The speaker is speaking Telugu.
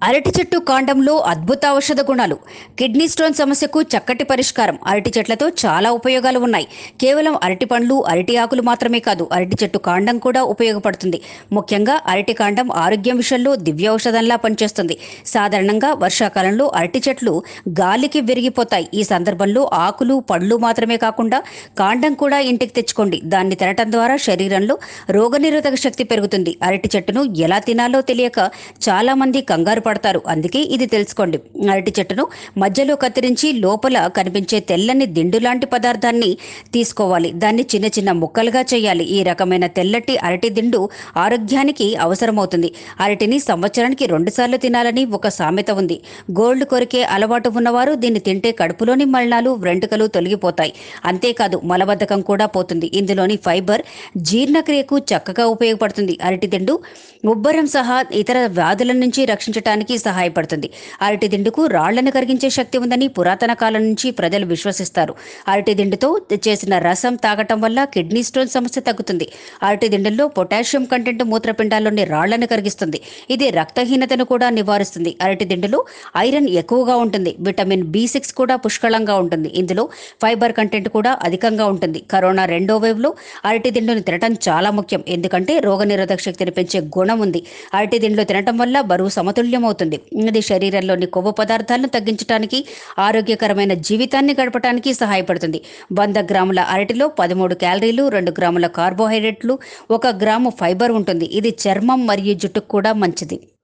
అరటి చెట్టు కాండంలో అద్భుత ఔషధ గుణాలు కిడ్నీ స్టోన్ సమస్యకు చక్కటి పరిష్కారం అరటి చెట్లతో చాలా ఉపయోగాలు ఉన్నాయి కేవలం అరటి పండ్లు అరటి ఆకులు మాత్రమే కాదు అరటి చెట్టు కాండం కూడా ఉపయోగపడుతుంది ముఖ్యంగా అరటి కాండం ఆరోగ్యం విషయంలో దివ్య ఔషధంలా పనిచేస్తుంది సాధారణంగా వర్షాకాలంలో అరటి చెట్లు గాలికి విరిగిపోతాయి ఈ సందర్భంలో ఆకులు పండ్లు మాత్రమే కాకుండా కాండం కూడా ఇంటికి తెచ్చుకోండి దాన్ని తినటం ద్వారా శరీరంలో రోగనిరోధక శక్తి పెరుగుతుంది అరటి చెట్టును ఎలా తినాలో తెలియక చాలా మంది కంగారు పడతారు అందుకే ఇది తెలుసుకోండి అరటి చెట్టును మధ్యలో కత్తిరించి లోపల కనిపించే తెల్లని దిండు లాంటి పదార్థాన్ని తీసుకోవాలి దాన్ని చిన్న చిన్న ముక్కలుగా చేయాలి ఈ రకమైన తెల్లటి అరటి దిండు ఆరోగ్యానికి అవసరమవుతుంది అరటిని సంవత్సరానికి రెండుసార్లు తినాలని ఒక సామెత ఉంది గోల్డ్ కొరికే అలవాటు ఉన్నవారు దీన్ని తింటే కడుపులోని మలినాలు వెంట్రుకలు తొలగిపోతాయి అంతేకాదు మలబద్ధకం కూడా పోతుంది ఇందులోని ఫైబర్ జీర్ణక్రియకు చక్కగా ఉపయోగపడుతుంది అరటి దిండు ఉబ్బరం సహా ఇతర వ్యాధుల నుంచి రక్షించడానికి సహాయపడుతుంది అరటి దిండుకు రాళ్లను కరిగించే శక్తి ఉందని పురాతన కాలం నుంచి ప్రజలు విశ్వసిస్తారు అరటి దిండుతో చేసిన రసం తాగటం వల్ల కిడ్నీ స్టోన్ సమస్య తగ్గుతుంది అరటి దిండుల్లో పొటాషియం కంటెంట్ మూత్రపిండాల్లోని రాళ్లను కరిగిస్తుంది ఇది రక్తహీనతను కూడా నివారిస్తుంది అరటి దిండులో ఐరన్ ఎక్కువగా ఉంటుంది విటమిన్ బి సిక్స్ కూడా పుష్కలంగా ఉంటుంది ఇందులో ఫైబర్ కంటెంట్ కూడా అధికంగా ఉంటుంది కరోనా రెండో వేవ్ లో అరటి దిండును తినటం చాలా ముఖ్యం ఎందుకంటే రోగనిరోధక శక్తిని పెంచే గుణం ఉంది అరటి దిండులు తినటం వల్ల బరువు సమతుల్యం అవుతుంది ఇది శరీరంలోని కొవ్వు పదార్థాలను తగ్గించడానికి ఆరోగ్యకరమైన జీవితాన్ని గడపడానికి సహాయపడుతుంది వంద గ్రాముల అరటిలో పదమూడు క్యాలరీలు రెండు గ్రాముల కార్బోహైడ్రేట్లు ఒక గ్రాము ఫైబర్ ఉంటుంది ఇది చర్మం మరియు జుట్టుకు కూడా మంచిది